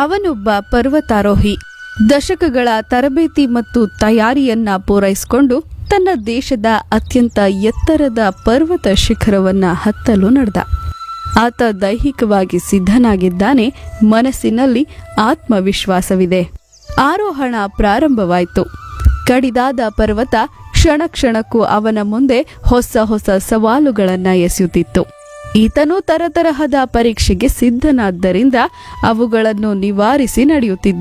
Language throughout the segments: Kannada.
ಅವನೊಬ್ಬ ಪರ್ವತಾರೋಹಿ ದಶಕಗಳ ತರಬೇತಿ ಮತ್ತು ತಯಾರಿಯನ್ನ ಪೂರೈಸಿಕೊಂಡು ತನ್ನ ದೇಶದ ಅತ್ಯಂತ ಎತ್ತರದ ಪರ್ವತ ಶಿಖರವನ್ನ ಹತ್ತಲು ನಡೆದ ಆತ ದೈಹಿಕವಾಗಿ ಸಿದ್ಧನಾಗಿದ್ದಾನೆ ಮನಸ್ಸಿನಲ್ಲಿ ಆತ್ಮವಿಶ್ವಾಸವಿದೆ ಆರೋಹಣ ಪ್ರಾರಂಭವಾಯಿತು ಕಡಿದಾದ ಪರ್ವತ ಕ್ಷಣ ಕ್ಷಣಕ್ಕೂ ಅವನ ಮುಂದೆ ಹೊಸ ಹೊಸ ಸವಾಲುಗಳನ್ನ ಎಸೆಯುತ್ತಿತ್ತು ಈತನು ತರತರಹದ ಪರೀಕ್ಷೆಗೆ ಸಿದ್ಧನಾದ್ದರಿಂದ ಅವುಗಳನ್ನು ನಿವಾರಿಸಿ ನಡೆಯುತ್ತಿದ್ದ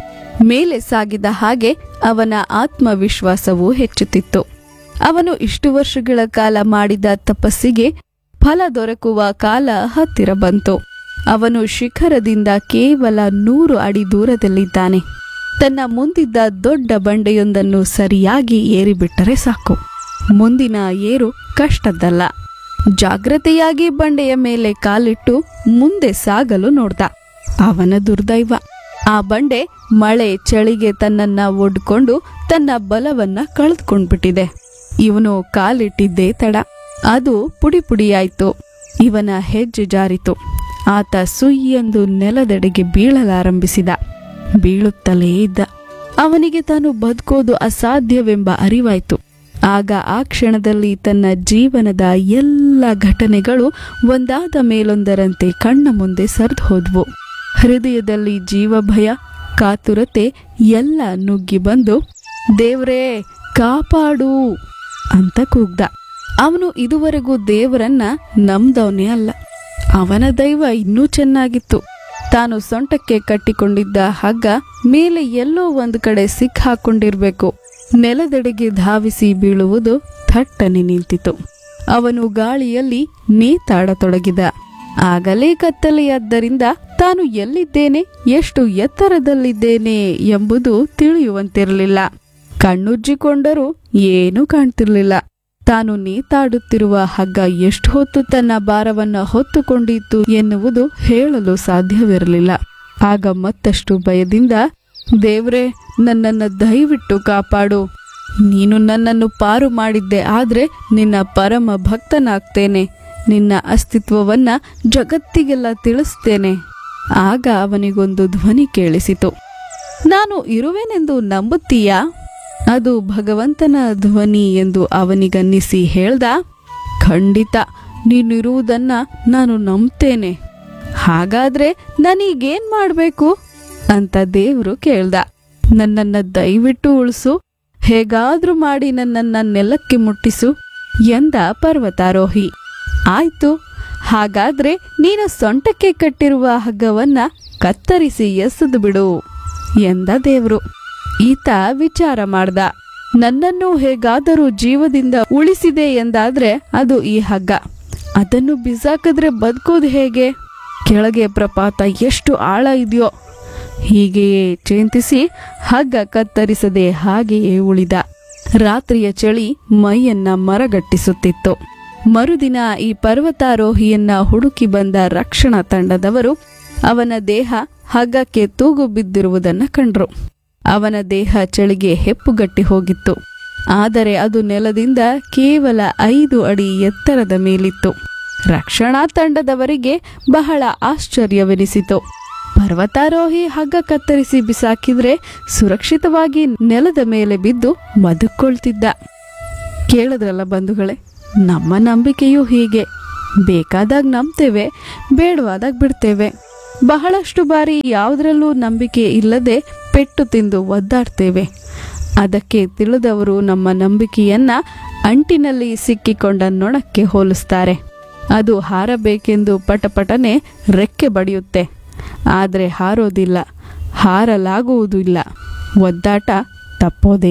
ಮೇಲೆ ಸಾಗಿದ ಹಾಗೆ ಅವನ ಆತ್ಮವಿಶ್ವಾಸವೂ ಹೆಚ್ಚುತ್ತಿತ್ತು ಅವನು ಇಷ್ಟು ವರ್ಷಗಳ ಕಾಲ ಮಾಡಿದ ತಪಸ್ಸಿಗೆ ಫಲ ದೊರಕುವ ಕಾಲ ಹತ್ತಿರ ಬಂತು ಅವನು ಶಿಖರದಿಂದ ಕೇವಲ ನೂರು ಅಡಿ ದೂರದಲ್ಲಿದ್ದಾನೆ ತನ್ನ ಮುಂದಿದ್ದ ದೊಡ್ಡ ಬಂಡೆಯೊಂದನ್ನು ಸರಿಯಾಗಿ ಏರಿಬಿಟ್ಟರೆ ಸಾಕು ಮುಂದಿನ ಏರು ಕಷ್ಟದ್ದಲ್ಲ ಜಾಗ್ರತೆಯಾಗಿ ಬಂಡೆಯ ಮೇಲೆ ಕಾಲಿಟ್ಟು ಮುಂದೆ ಸಾಗಲು ನೋಡ್ದ ಅವನ ದುರ್ದೈವ ಆ ಬಂಡೆ ಮಳೆ ಚಳಿಗೆ ತನ್ನನ್ನ ಒಡ್ಕೊಂಡು ತನ್ನ ಬಲವನ್ನ ಕಳೆದುಕೊಂಡ್ಬಿಟ್ಟಿದೆ ಇವನು ಕಾಲಿಟ್ಟಿದ್ದೇ ತಡ ಅದು ಪುಡಿ ಪುಡಿಯಾಯ್ತು ಇವನ ಹೆಜ್ಜೆ ಜಾರಿತು ಆತ ಸುಯ್ಯೆಂದು ನೆಲದೆಡೆಗೆ ಬೀಳಲಾರಂಭಿಸಿದ ಬೀಳುತ್ತಲೇ ಇದ್ದ ಅವನಿಗೆ ತಾನು ಬದುಕೋದು ಅಸಾಧ್ಯವೆಂಬ ಅರಿವಾಯ್ತು ಆಗ ಆ ಕ್ಷಣದಲ್ಲಿ ತನ್ನ ಜೀವನದ ಎಲ್ಲ ಘಟನೆಗಳು ಒಂದಾದ ಮೇಲೊಂದರಂತೆ ಕಣ್ಣ ಮುಂದೆ ಸರಿದು ಹೋದ್ವು ಹೃದಯದಲ್ಲಿ ಜೀವಭಯ ಕಾತುರತೆ ಎಲ್ಲ ನುಗ್ಗಿ ಬಂದು ದೇವ್ರೇ ಕಾಪಾಡು ಅಂತ ಕೂಗ್ದ ಅವನು ಇದುವರೆಗೂ ದೇವರನ್ನ ನಂಬ್ದವನೇ ಅಲ್ಲ ಅವನ ದೈವ ಇನ್ನೂ ಚೆನ್ನಾಗಿತ್ತು ತಾನು ಸೊಂಟಕ್ಕೆ ಕಟ್ಟಿಕೊಂಡಿದ್ದ ಹಗ್ಗ ಮೇಲೆ ಎಲ್ಲೋ ಒಂದು ಕಡೆ ಸಿಕ್ಕಾಕೊಂಡಿರ್ಬೇಕು ನೆಲದೆಡೆಗೆ ಧಾವಿಸಿ ಬೀಳುವುದು ಥಟ್ಟನೆ ನಿಂತಿತು ಅವನು ಗಾಳಿಯಲ್ಲಿ ನೇತಾಡತೊಡಗಿದ ಆಗಲೇ ಕತ್ತಲೆಯಾದ್ದರಿಂದ ತಾನು ಎಲ್ಲಿದ್ದೇನೆ ಎಷ್ಟು ಎತ್ತರದಲ್ಲಿದ್ದೇನೆ ಎಂಬುದು ತಿಳಿಯುವಂತಿರಲಿಲ್ಲ ಕಣ್ಣುಜ್ಜಿಕೊಂಡರೂ ಏನೂ ಕಾಣ್ತಿರ್ಲಿಲ್ಲ ತಾನು ನೇತಾಡುತ್ತಿರುವ ಹಗ್ಗ ಎಷ್ಟು ಹೊತ್ತು ತನ್ನ ಭಾರವನ್ನ ಹೊತ್ತುಕೊಂಡಿತ್ತು ಎನ್ನುವುದು ಹೇಳಲು ಸಾಧ್ಯವಿರಲಿಲ್ಲ ಆಗ ಮತ್ತಷ್ಟು ಭಯದಿಂದ ದೇವ್ರೇ ನನ್ನನ್ನು ದಯವಿಟ್ಟು ಕಾಪಾಡು ನೀನು ನನ್ನನ್ನು ಪಾರು ಮಾಡಿದ್ದೆ ಆದ್ರೆ ನಿನ್ನ ಪರಮ ಭಕ್ತನಾಗ್ತೇನೆ ನಿನ್ನ ಅಸ್ತಿತ್ವವನ್ನ ಜಗತ್ತಿಗೆಲ್ಲ ತಿಳಿಸ್ತೇನೆ ಆಗ ಅವನಿಗೊಂದು ಧ್ವನಿ ಕೇಳಿಸಿತು ನಾನು ಇರುವೆನೆಂದು ನಂಬುತ್ತೀಯಾ ಅದು ಭಗವಂತನ ಧ್ವನಿ ಎಂದು ಅವನಿಗನ್ನಿಸಿ ಹೇಳ್ದ ಖಂಡಿತ ನೀನಿರುವುದನ್ನ ನಾನು ನಂಬ್ತೇನೆ ಹಾಗಾದ್ರೆ ನಾನೀಗೇನ್ ಮಾಡ್ಬೇಕು ಅಂತ ದೇವ್ರು ಕೇಳ್ದ ನನ್ನನ್ನ ದಯವಿಟ್ಟು ಉಳಿಸು ಹೇಗಾದ್ರೂ ಮಾಡಿ ನನ್ನನ್ನ ನೆಲಕ್ಕೆ ಮುಟ್ಟಿಸು ಎಂದ ಪರ್ವತಾರೋಹಿ ಆಯ್ತು ಹಾಗಾದ್ರೆ ನೀನು ಸೊಂಟಕ್ಕೆ ಕಟ್ಟಿರುವ ಹಗ್ಗವನ್ನ ಕತ್ತರಿಸಿ ಎಸೆದು ಬಿಡು ಎಂದ ದೇವ್ರು ಈತ ವಿಚಾರ ಮಾಡ್ದ ನನ್ನನ್ನು ಹೇಗಾದರೂ ಜೀವದಿಂದ ಉಳಿಸಿದೆ ಎಂದಾದ್ರೆ ಅದು ಈ ಹಗ್ಗ ಅದನ್ನು ಬಿಸಾಕಿದ್ರೆ ಬದುಕೋದು ಹೇಗೆ ಕೆಳಗೆ ಪ್ರಪಾತ ಎಷ್ಟು ಆಳ ಇದೆಯೋ ಹೀಗೆಯೇ ಚಿಂತಿಸಿ ಹಗ್ಗ ಕತ್ತರಿಸದೆ ಹಾಗೆಯೇ ಉಳಿದ ರಾತ್ರಿಯ ಚಳಿ ಮೈಯನ್ನ ಮರಗಟ್ಟಿಸುತ್ತಿತ್ತು ಮರುದಿನ ಈ ಪರ್ವತಾರೋಹಿಯನ್ನ ಹುಡುಕಿ ಬಂದ ರಕ್ಷಣಾ ತಂಡದವರು ಅವನ ದೇಹ ಹಗ್ಗಕ್ಕೆ ತೂಗು ಬಿದ್ದಿರುವುದನ್ನ ಕಂಡ್ರು ಅವನ ದೇಹ ಚಳಿಗೆ ಹೆಪ್ಪುಗಟ್ಟಿ ಹೋಗಿತ್ತು ಆದರೆ ಅದು ನೆಲದಿಂದ ಕೇವಲ ಐದು ಅಡಿ ಎತ್ತರದ ಮೇಲಿತ್ತು ರಕ್ಷಣಾ ತಂಡದವರಿಗೆ ಬಹಳ ಆಶ್ಚರ್ಯವೆನಿಸಿತು ಪರ್ವತಾರೋಹಿ ಹಗ್ಗ ಕತ್ತರಿಸಿ ಬಿಸಾಕಿದ್ರೆ ಸುರಕ್ಷಿತವಾಗಿ ನೆಲದ ಮೇಲೆ ಬಿದ್ದು ಬದುಕೊಳ್ತಿದ್ದ ಕೇಳಿದ್ರಲ್ಲ ಬಂಧುಗಳೇ ನಮ್ಮ ನಂಬಿಕೆಯೂ ಹೀಗೆ ಬೇಕಾದಾಗ ನಂಬ್ತೇವೆ ಬೇಡವಾದಾಗ ಬಿಡ್ತೇವೆ ಬಹಳಷ್ಟು ಬಾರಿ ಯಾವುದರಲ್ಲೂ ನಂಬಿಕೆ ಇಲ್ಲದೆ ಪೆಟ್ಟು ತಿಂದು ಒದ್ದಾಡ್ತೇವೆ ಅದಕ್ಕೆ ತಿಳಿದವರು ನಮ್ಮ ನಂಬಿಕೆಯನ್ನ ಅಂಟಿನಲ್ಲಿ ಸಿಕ್ಕಿಕೊಂಡ ನೊಣಕ್ಕೆ ಹೋಲಿಸ್ತಾರೆ ಅದು ಹಾರಬೇಕೆಂದು ಪಟಪಟನೆ ರೆಕ್ಕೆ ಬಡಿಯುತ್ತೆ ಆದರೆ ಹಾರೋದಿಲ್ಲ ಹಾರಲಾಗುವುದಿಲ್ಲ ಒದ್ದಾಟ ತಪ್ಪೋದೇ